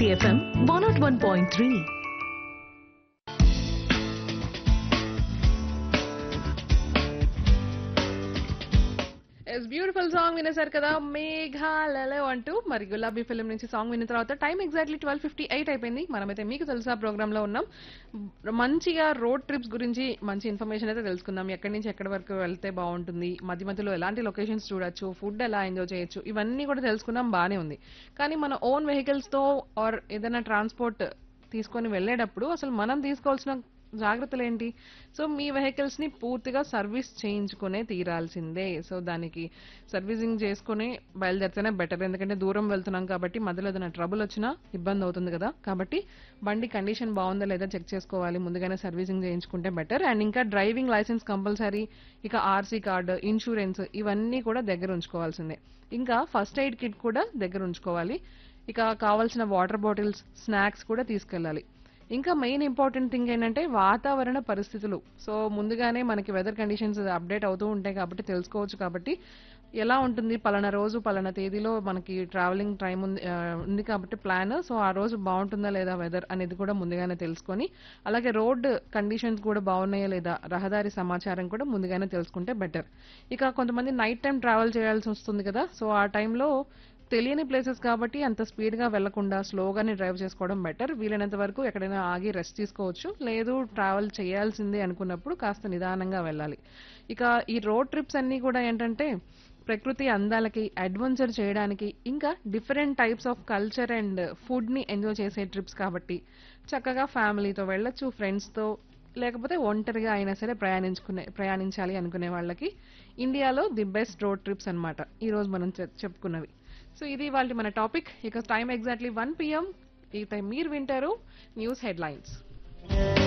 City FM 101.3. Yes beautiful song వినేశారు కదా మేఘాలలో అంటూ మరి గులాబీ ఫిల్మ్ నుంచి సాంగ్ విన్న తర్వాత time exactly twelve fifty eight అయిపోయింది మనమైతే మీకు తెలుసా ప్రోగ్రామ్ లో ఉన్నాం మంచిగా రోడ్ ట్రిప్స్ గురించి మంచి ఇన్ఫర్మేషన్ అయితే తెలుసుకుందాం ఎక్కడి నుంచి ఎక్కడి వరకు వెళ్తే బాగుంటుంది మధ్య మధ్యలో ఎలాంటి లొకేషన్స్ చూడొచ్చు ఫుడ్ ఎలా ఎంజాయ్ చేయొచ్చు ఇవన్నీ కూడా తెలుసుకుందాం బానే ఉంది కానీ మన ఓన్ వెహికల్స్ తో ఆర్ ఏదైనా ట్రాన్స్పోర్ట్ తీసుకొని వెళ్ళేటప్పుడు అసలు మనం తీసుకోవాల్సిన జాగ్రత్తలు ఏంటి సో మీ వెహికల్స్ ని పూర్తిగా సర్వీస్ చేయించుకునే తీరాల్సిందే సో దానికి సర్వీసింగ్ చేసుకుని బయలుదేరితేనే బెటర్ ఎందుకంటే దూరం వెళ్తున్నాం కాబట్టి మధ్యలో ఏదైనా ట్రబుల్ వచ్చినా ఇబ్బంది అవుతుంది కదా కాబట్టి బండి కండిషన్ బాగుందా లేదా చెక్ చేసుకోవాలి ముందుగానే సర్వీసింగ్ చేయించుకుంటే బెటర్ అండ్ ఇంకా డ్రైవింగ్ లైసెన్స్ కంపల్సరీ ఇక ఆర్సీ కార్డు ఇన్సూరెన్స్ ఇవన్నీ కూడా దగ్గర ఉంచుకోవాల్సిందే ఇంకా ఫస్ట్ ఎయిడ్ కిట్ కూడా దగ్గర ఉంచుకోవాలి ఇక కావాల్సిన వాటర్ బాటిల్స్ స్నాక్స్ కూడా తీసుకెళ్ళాలి ఇంకా మెయిన్ ఇంపార్టెంట్ థింగ్ ఏంటంటే వాతావరణ పరిస్థితులు సో ముందుగానే మనకి వెదర్ కండిషన్స్ అప్డేట్ అవుతూ ఉంటాయి కాబట్టి తెలుసుకోవచ్చు కాబట్టి ఎలా ఉంటుంది పలానా రోజు పలానా తేదీలో మనకి ట్రావెలింగ్ టైం ఉంది ఆ, ఉంది కాబట్టి ప్లాన్ సో ఆ రోజు బాగుంటుందా లేదా వెదర్ అనేది కూడా ముందుగానే తెలుసుకొని అలాగే రోడ్ కండిషన్స్ కూడా బాగున్నాయా లేదా రహదారి సమాచారం కూడా ముందుగానే తెలుసుకుంటే బెటర్ ఇక కొంతమంది నైట్ టైం ట్రావెల్ చేయాల్సి వస్తుంది కదా సో ఆ టైంలో తెలియని ప్లేసెస్ కాబట్టి అంత స్పీడ్ గా వెళ్లకుండా స్లోగానే డ్రైవ్ చేసుకోవడం బెటర్ వీలైనంత వరకు ఎక్కడైనా ఆగి రెస్ట్ తీసుకోవచ్చు లేదు ట్రావెల్ చేయాల్సిందే అనుకున్నప్పుడు కాస్త నిదానంగా వెళ్ళాలి ఇక ఈ రోడ్ ట్రిప్స్ అన్ని కూడా ఏంటంటే ప్రకృతి అందాలకి అడ్వెంచర్ చేయడానికి ఇంకా different types of culture and food ని ఎంజాయ్ చేసే ట్రిప్స్ కాబట్టి చక్కగా ఫ్యామిలీతో వెళ్ళొచ్చు ఫ్రెండ్స్ తో లేకపోతే ఒంటరిగా అయినా సరే ప్రయాణించుకునే ప్రయాణించాలి అనుకునే వాళ్ళకి ఇండియాలో ది బెస్ట్ రోడ్ ట్రిప్స్ అన్నమాట ఈ రోజు మనం చె- చెప్పుకున్నవి సో ఇది వాళ్ళ మన టాపిక్ ఇక టైం ఎగ్జాక్ట్లీ వన్ పిఎం ఇక మీరు వింటారు న్యూస్ హెడ్లైన్స్